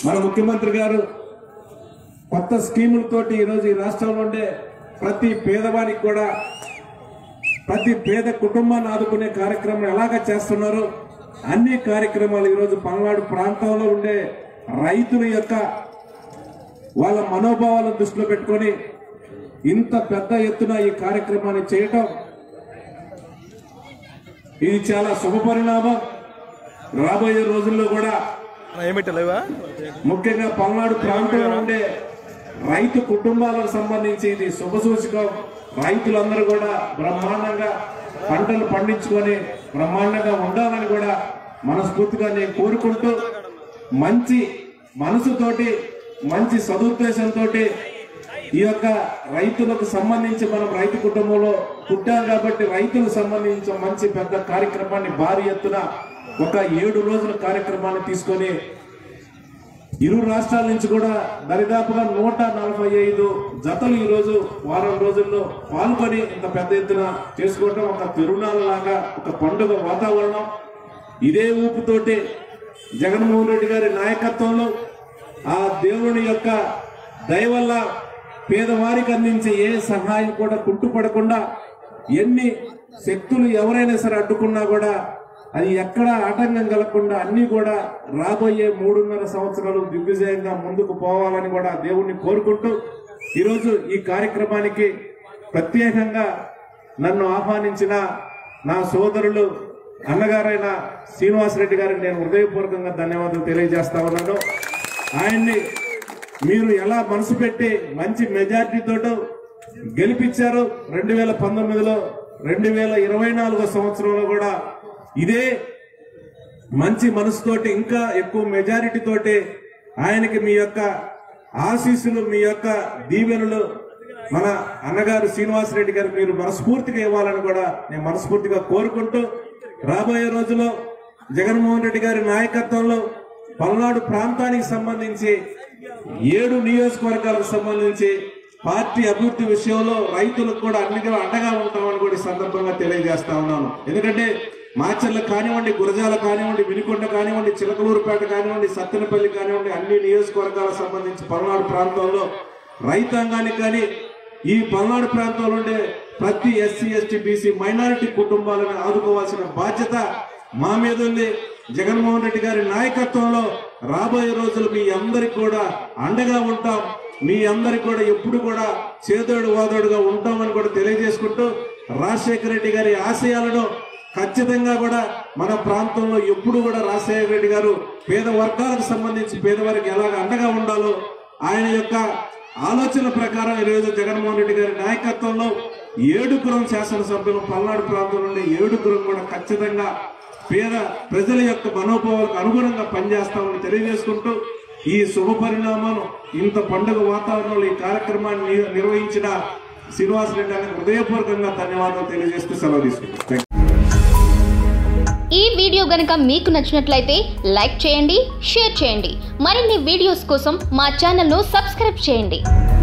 మన ముఖ్యమంత్రి గారు కొత్త స్కీములతోటి ఈరోజు ఈ రాష్ట్రంలో ఉండే ప్రతి పేదవానికి కూడా ప్రతి పేద కుటుంబాన్ని ఆదుకునే కార్యక్రమం ఎలాగ చేస్తున్నారు అన్ని కార్యక్రమాలు ఈరోజు పల్నాడు ప్రాంతంలో ఉండే రైతుల యొక్క వాళ్ళ మనోభావాలను దృష్టిలో పెట్టుకొని ఇంత పెద్ద ఎత్తున ఈ కార్యక్రమాన్ని చేయటం ఇది చాలా శుభ పరిణామం రాబోయే రోజుల్లో కూడా ఏమిటలేవా ముఖ్యంగా పల్నాడు ప్రాంతంలో ఉండే రైతు కుటుంబాలకు సంబంధించి ఇది శుభసూచకం రైతులందరూ కూడా బ్రహ్మాండంగా పంటలు పండించుకొని బ్రహ్మాండంగా ఉండాలని కూడా మనస్ఫూర్తిగా నేను కోరుకుంటూ మంచి మనసుతోటి మంచి సదుద్దేశంతో ఈ యొక్క రైతులకు సంబంధించి మనం రైతు కుటుంబంలో పుట్టాం కాబట్టి రైతులకు సంబంధించి మంచి పెద్ద కార్యక్రమాన్ని భారీ ఎత్తున ఒక ఏడు రోజుల కార్యక్రమాన్ని తీసుకొని ఇరు రాష్ట్రాల నుంచి కూడా దరిదాపుగా నూట నలభై ఐదు జతలు ఈ రోజు వారం రోజుల్లో పాల్గొని ఇంత పెద్ద ఎత్తున చేసుకోవటం ఒక తిరునాళ్ళలాగా ఒక పండుగ వాతావరణం ఇదే ఊపుతోటి జగన్మోహన్ రెడ్డి గారి నాయకత్వంలో ఆ దేవుని యొక్క దయ వల్ల పేదవారికి అందించే ఏ సహాయం కూడా కుంటుపడకుండా ఎన్ని శక్తులు ఎవరైనా సరే అడ్డుకున్నా కూడా అది ఎక్కడ ఆటంకం కలగకుండా అన్ని కూడా రాబోయే మూడున్నర సంవత్సరాలు దిగ్విజయంగా ముందుకు పోవాలని కూడా దేవుణ్ణి కోరుకుంటూ ఈరోజు ఈ కార్యక్రమానికి ప్రత్యేకంగా నన్ను ఆహ్వానించిన నా సోదరులు అన్నగారైన శ్రీనివాసరెడ్డి గారికి నేను హృదయపూర్వకంగా ధన్యవాదాలు తెలియజేస్తా ఉన్నాను ఆయన్ని మీరు ఎలా మనసు పెట్టి మంచి మెజార్టీతో గెలిపించారు రెండు వేల పంతొమ్మిదిలో రెండు వేల ఇరవై నాలుగో సంవత్సరంలో కూడా ఇదే మంచి మనసుతోటి ఇంకా ఎక్కువ మెజారిటీ తోటి ఆయనకి మీ యొక్క ఆశీస్సులు మీ యొక్క దీవెనలు మన అన్నగారు శ్రీనివాసరెడ్డి గారు మీరు మనస్ఫూర్తిగా ఇవ్వాలని కూడా నేను మనస్ఫూర్తిగా కోరుకుంటూ రాబోయే రోజుల్లో జగన్మోహన్ రెడ్డి గారి నాయకత్వంలో పల్నాడు ప్రాంతానికి సంబంధించి ఏడు నియోజకవర్గాలకు సంబంధించి పార్టీ అభివృద్ధి విషయంలో రైతులకు కూడా అన్నిగా అండగా ఉంటామని కూడా ఈ సందర్భంగా తెలియజేస్తా ఉన్నాను ఎందుకంటే మాచర్ల కానివ్వండి గురజాల కానివ్వండి వినుకొండ కానివ్వండి చిలకలూరుపేట కానివ్వండి సత్తెనపల్లి కానివ్వండి అన్ని నియోజకవర్గాలకు సంబంధించి పల్నాడు ప్రాంతంలో రైతాంగానికి కానీ ఈ పల్నాడు ప్రాంతంలో ఉండే ప్రతి ఎస్సీ ఎస్టీ బీసీ మైనారిటీ కుటుంబాలను ఆదుకోవాల్సిన బాధ్యత మా మీద ఉంది జగన్మోహన్ రెడ్డి గారి నాయకత్వంలో రాబోయే రోజులు మీ అందరికి కూడా అండగా ఉంటాం మీ అందరికి కూడా ఎప్పుడు కూడా చేదోడు వాదోడుగా ఉంటామని కూడా తెలియజేసుకుంటూ రాజశేఖర రెడ్డి గారి ఆశయాలను ఖచ్చితంగా కూడా మన ప్రాంతంలో ఎప్పుడు కూడా రాజశేఖర రెడ్డి గారు పేద వర్గాలకు సంబంధించి పేదవారికి ఎలాగ అండగా ఉండాలో ఆయన యొక్క ఆలోచన ప్రకారం ఈరోజు జగన్మోహన్ రెడ్డి గారి నాయకత్వంలో ఏడుగురం శాసనసభ్యులు పల్నాడు ప్రాంతం నుండి ఏడుగురం కూడా ఖచ్చితంగా పేద ప్రజల యొక్క మనోభావాలకు అనుగుణంగా పనిచేస్తామని తెలియజేసుకుంటూ ఈ శుభ పరిణామం ఇంత పండుగ వాతావరణంలో ఈ కార్యక్రమాన్ని ని- నిర్వహించిన శ్రీనివాసరెడ్డి గారికి హృదయపూర్వకంగా ధన్యవాదాలు తెలియజేస్తూ సెలవు తీసుకుంటాం ఈ వీడియో గనుక మీకు నచ్చినట్లయితే లైక్ చేయండి షేర్ చేయండి మరిన్ని వీడియోస్ కోసం మా ఛానల్ను సబ్స్క్రైబ్ చేయండి